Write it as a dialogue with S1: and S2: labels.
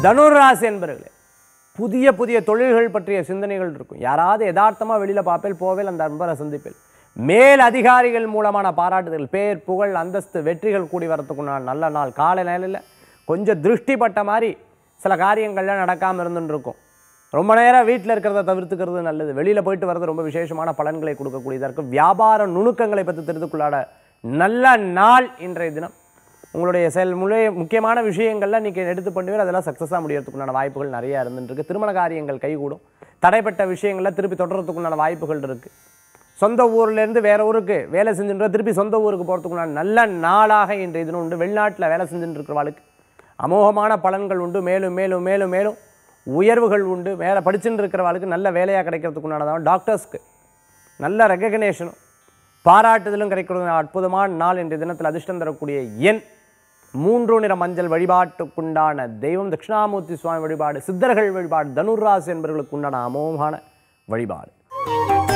S1: தனுராசி என்பர்களே புதிய புதிய தொழில்கள் பற்றிய சிந்தனைகள் இருக்கும் யாராவது யதார்த்தமா வெளியில பார்ப்பேல் போவேல் அந்த அன்பரை சந்திப்பேல் மேல் அதிகாரிகள் மூலமான பாராட்டுதல் பேர் புகழ் அந்தஸ்து வெற்றிகள் கூடி வரத்துக்குண்டான நல்ல நாள் காலை நேரில் கொஞ்சம் திருஷ்டிப்பட்ட மாதிரி சில காரியங்கள்லாம் நடக்காம இருந்துட்டு இருக்கும் ரொம்ப நேரம் வீட்டில் இருக்கிறத தவிர்த்துக்கிறது நல்லது வெளியில் போயிட்டு வர்றது ரொம்ப விசேஷமான பலன்களை கொடுக்கக்கூடியதாக இருக்கும் வியாபார நுணுக்கங்களை பற்றி தெரிந்துக்குள்ளாட நல்ல நாள் இன்றைய தினம் உங்களுடைய செயல் முழு முக்கியமான விஷயங்கள்லாம் நீங்கள் எடுத்து பண்ணுவீங்க அதெல்லாம் சக்ஸஸாக முடியறதுக்குண்டான வாய்ப்புகள் நிறைய இருந்துட்டு இருக்கு திருமண காரியங்கள் கைகூடும் தடைப்பட்ட விஷயங்கள்ல திருப்பி தொடர்றதுக்குண்டான வாய்ப்புகள் இருக்குது சொந்த ஊர்லேருந்து வேற ஊருக்கு வேலை செஞ்சுட்டு திருப்பி சொந்த ஊருக்கு போகிறதுக்குண்டான நல்ல நாளாக இன்றைய தினம் உண்டு வெளிநாட்டில் வேலை செஞ்சுட்டு இருக்கிறவாளுக்கு அமோகமான பலன்கள் உண்டு மேலும் மேலும் மேலும் மேலும் உயர்வுகள் உண்டு மேலே படிச்சுட்டு இருக்கிறவாளுக்கு நல்ல வேலையாக கிடைக்கிறதுக்குண்டானதான் டாக்டர்ஸ்க்கு நல்ல ரெகக்னேஷனும் பாராட்டுதலும் கிடைக்கிறது அற்புதமான நாள் இன்றைய தினத்தில் அதிர்ஷ்டம் தரக்கூடிய எண் மூன்று நிற மஞ்சள் வழிபாட்டுக்குண்டான தெய்வம் தட்சிணாமூர்த்தி சுவாமி வழிபாடு சித்தர்கள் வழிபாடு தனுராசி என்பவர்களுக்கு உண்டான அமோகமான வழிபாடு